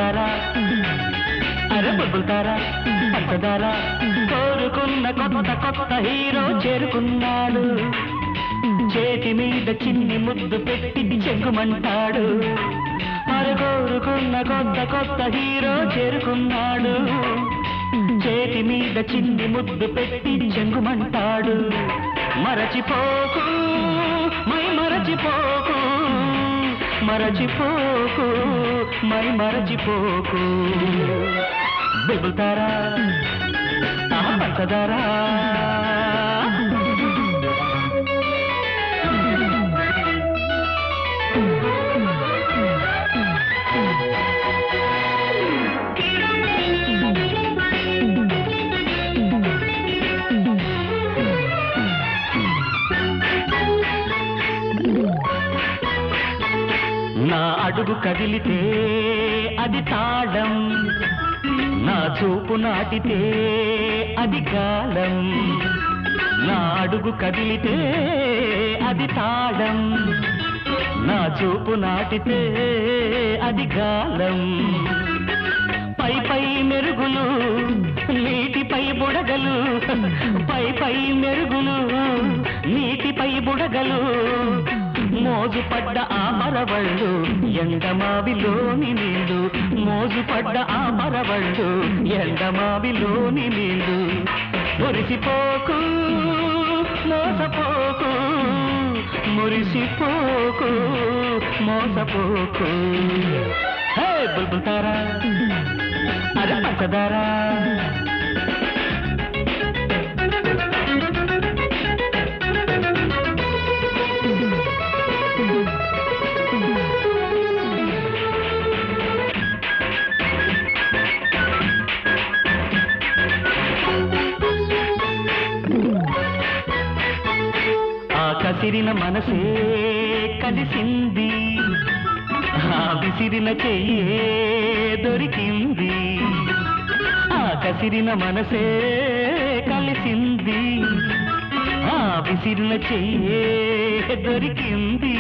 బుల్బుల్తారా అరే బుల్బుల్తారా పంచదారా కోరుకున్న కొత్త కొత్త హీరో చేరుకున్నాడు చేతి మీద చిన్ని ముద్దు పెట్టి చెంగుమంటాడు మరి కోరుకున్న కొత్త కొత్త హీరో చేరుకున్నాడు చేతి మీద చిన్ని ముద్దు పెట్టి చెంగుమంటాడు మరచిపోకు మై మరచిపోకు మరచిపోకు మై మరచిపోకు బుల్బుల్తారా ఆహా పంచదారా నా అడుగు కదిలితే అది తాళం నా చూపు నాటితే అది గాలం నా అడుగు కదిలితే అది తాళం నా చూపు నాటితే అది గాలం పై పై మెరుగులు నీటిపై బుడగలు పై పై మెరుగులు నీటిపై బుడగలు మోజు పడ్డ ఆ మరవళ్ళు ఎండమావిలోని నీళ్ళు మోజు పడ్డ ఆ మరవళ్ళు ఎండమావిలోని నీళ్ళు మురిసిపోకు మోసపోకు మురిసిపోకు మోసపోకు హే బుల్బుల్తారా అరే పంచదారా ఆ కసిరిన మనసే కలిసింది ఆ విసిరిన చెయ్యే దొరికింది ఆ కసిరిన మనసే కలిసింది ఆ విసిరిన చెయ్యే దొరికింది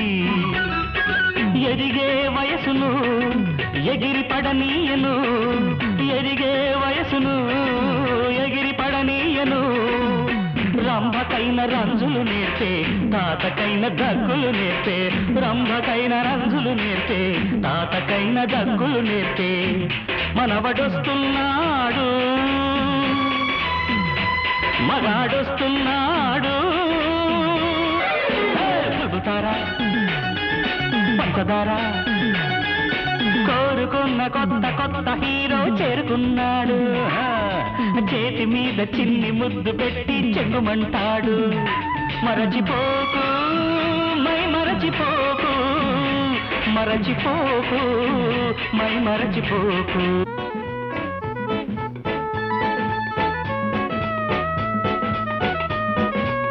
ఎరిగే వయసును ఎగిరి పడనీయను ఎరిగే వయసును ఎగిరి పడనీయను రంభకైన రంజులు నేర్పే తాతకైన దగ్గులు నేర్పే రంభకైన రంజులు నేర్పే తాతకైన దగ్గులు నేర్పే మనవడొస్తున్నాడు మగాడొస్తున్నాడు హే, చెబుతారా పంచదారా కోరుకున్న కొత్త కొత్త హీరో చేరుకున్నాడు ఆ, చేతి మీద చిన్ని ముద్దు పెట్టి చెంగుమంటాడు మరచిపోకు మై మరచిపోకు మరచిపోకు మై మరచిపోకు